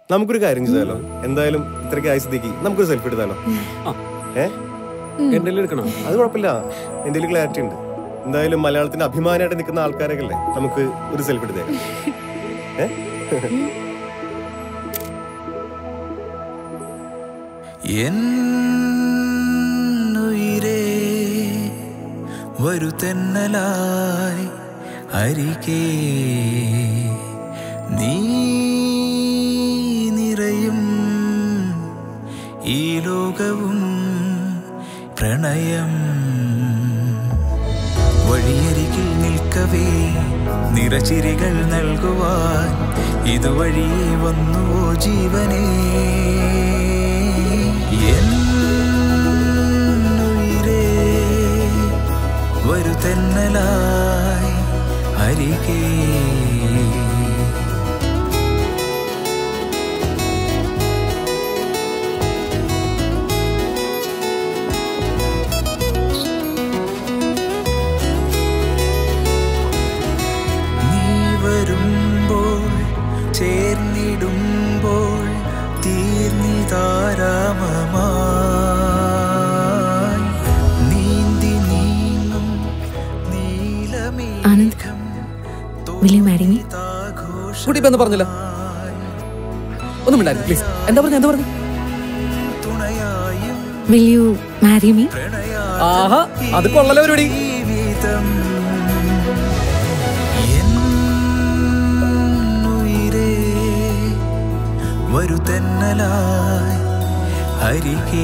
നമുക്കൊരു കാര്യം ചെയ്താലോ എന്തായാലും ഇത്രയ്ക്ക് ആയിസത്തേക്ക് നമുക്കൊരു സെൽഫി എടുത്താലോ ഏ എന്റെ എടുക്കണം അത് കുഴപ്പമില്ല എന്റെ ക്ലാരിറ്റി ഉണ്ട് എന്തായാലും മലയാളത്തിന്റെ അഭിമാനമായിട്ട് നിൽക്കുന്ന ആൾക്കാരൊക്കെ അല്ലേ നമുക്ക് ഒരു സെൽഫി എടുത്തേക്കാം ഏ എന്നുയിരേ വരു തെന്നലായി അരികെ നീ നിറയും ഈ ലോകവും പ്രണയം വഴിയരികിൽ നിൽക്കവേ നിറചിരികൾ നൽകുവാൻ ഇതുവഴിയേ വന്നുവോ ജീവനേ എന്നുയിരേ വരു തെന്നലായി അരികേ നീ വരുമ്പോൾ ചേർന്നിടുമ്പോൾ തീർന്നിതാരാമമായി നീന്തി നീങ്ങും Anand will you marry me കുട്ടി ഇപ്പൊ എന്താ പറഞ്ഞില്ല ഒന്നും മിണ്ടായിരുന്നു പ്ലീസ് എന്താ പറഞ്ഞു എന്താ പറഞ്ഞു വിൽ യു മാരി മീ ആഹാ അത് കൊള്ളല പരിപാടി ജീവിതം എന്നുയിരേ വരു തെന്നലായി അരികേ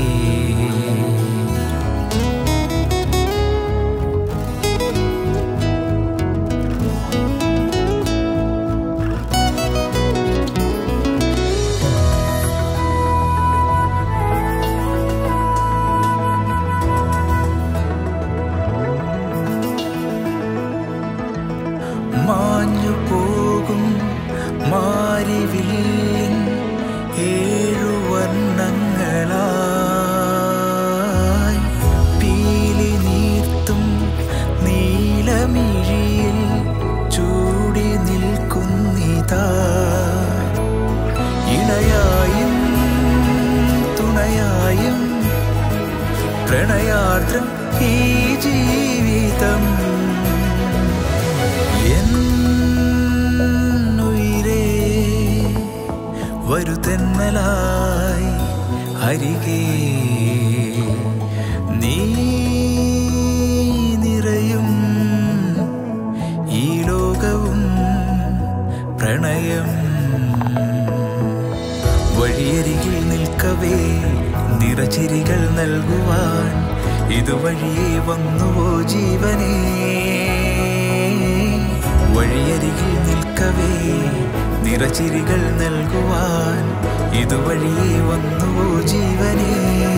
മാഞ്ഞു പോകും മാരിവില്ലിൻ ഏഴു വർണ്ണങ്ങളായി പീലി നീർത്തും നീലമിഴിയിൽ ചൂടി നിൽക്കുന്നിതാ ഇണയായും തുണയായും പ്രണയാർദ്രം ഈ ജീവിതം എന്നുയിരേ വരു തെന്നലായി അരികെ നീ നിറയും ഈ ലോകവും പ്രണയം വഴിയരികിൽ നിൽക്കവേ നിറചിരികൾ നൽകുവാൻ ഇതുവഴിയേ വന്നുവോ ജീവനേ വഴിയരികിൽ നിൽക്കവേ നിറചിരികൾ നൽകുവാൻ ഇതുവഴിയേ വന്നുവോ ജീവനേ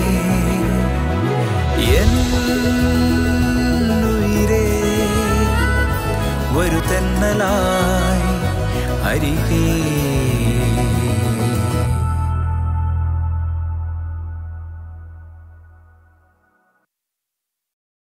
എന്നുയിരേ വരു തെന്നലായി അരികേ